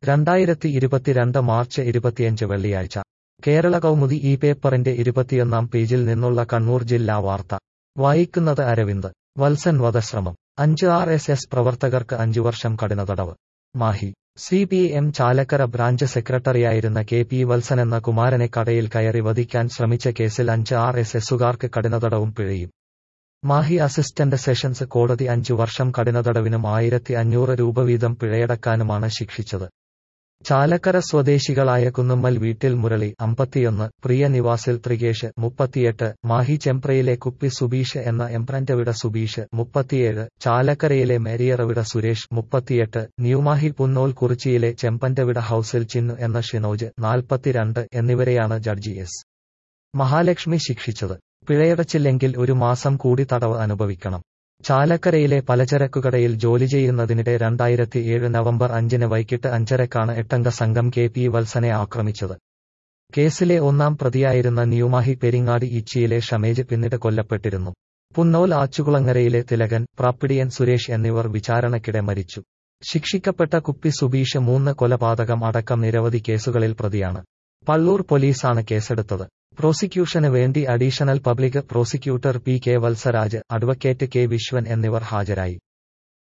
രണ്ടായിരത്തി ഇരുപത്തിരണ്ട് മാർച്ച് ഇരുപത്തിയഞ്ച് വെള്ളിയാഴ്ച കേരള കൗമുദി ഈ പേപ്പറിന്റെ ഇരുപത്തിയൊന്നാം പേജിൽ നിന്നുള്ള കണ്ണൂർ ജില്ലാ വാർത്ത വായിക്കുന്നത് അരവിന്ദ് വത്സൻ വധശ്രമം അഞ്ച് ആർ എസ് എസ് പ്രവർത്തകർക്ക് അഞ്ചു വർഷം കഠിന തടവ് Mahe C P M Chalakkara branch സെക്രട്ടറിയായിരുന്ന കെ പി വത്സൻ എന്ന കുമാരനെ കടയിൽ കയറി വധിക്കാൻ ശ്രമിച്ച കേസിൽ അഞ്ച് ആർ എസ് എസുകാർക്ക് കഠിനതടവും പിഴയും മാഹി അസിസ്റ്റന്റ് സെഷൻസ് കോടതി അഞ്ചു വർഷം കഠിനതടവിനും ആയിരത്തി അഞ്ഞൂറ് രൂപ വീതം പിഴയടക്കാനുമാണ് ശിക്ഷിച്ചത് ചാലക്കര സ്വദേശികളായ കുന്നുമ്മൽ വീട്ടിൽ മുരളി അമ്പത്തിയൊന്ന് പ്രിയ നിവാസിൽ ത്രികേഷ് മുപ്പത്തിയെട്ട് മാഹി ചെമ്പ്രയിലെ കുപ്പി സുബീഷ് എന്ന എംപ്രന്റവിട സുബീഷ് മുപ്പത്തിയേഴ് ചാലക്കരയിലെ മേരിയറവിട സുരേഷ് മുപ്പത്തിയെട്ട് ന്യൂമാഹി പുന്നോൽ കുറിച്ചിയിലെ ചെമ്പന്റവിട ഹൌസിൽ ചിന്നു എന്ന ഷിനോജ് നാൽപ്പത്തിരണ്ട് എന്നിവരെയാണ് ജഡ്ജി എസ് മഹാലക്ഷ്മി ശിക്ഷിച്ചത് പിഴയടച്ചില്ലെങ്കിൽ ഒരു മാസം കൂടി തടവ് അനുഭവിക്കണം ചാലക്കരയിലെ പലചരക്കുകടയിൽ ജോലി ചെയ്യുന്നതിനിടെ രണ്ടായിരത്തി ഏഴ് നവംബർ അഞ്ചിന് വൈകിട്ട് അഞ്ചരക്കാണ് എട്ടംഗ സംഘം കെ പി വത്സനെ ആക്രമിച്ചത് കേസിലെ ഒന്നാം പ്രതിയായിരുന്ന ന്യൂമാഹി പെരിങ്ങാടി ഇച്ചിയിലെ ഷമേജ് പിന്നീട് കൊല്ലപ്പെട്ടിരുന്നു പുന്നോൽ ആച്ചുകുളങ്ങരയിലെ തിലകൻ പ്രാപ്പിടിയൻ സുരേഷ് എന്നിവർ വിചാരണയ്ക്കിടെ മരിച്ചു ശിക്ഷിക്കപ്പെട്ട കുപ്പി സുബീഷ് മൂന്ന് കൊലപാതകം അടക്കം നിരവധി കേസുകളിൽ പ്രതിയാണ് പള്ളൂർ പോലീസാണ് കേസെടുത്തത് പ്രോസിക്യൂഷന് വേണ്ടി additional public prosecutor P K Valsaraj advocate K Viswan എന്നിവർ ഹാജരായി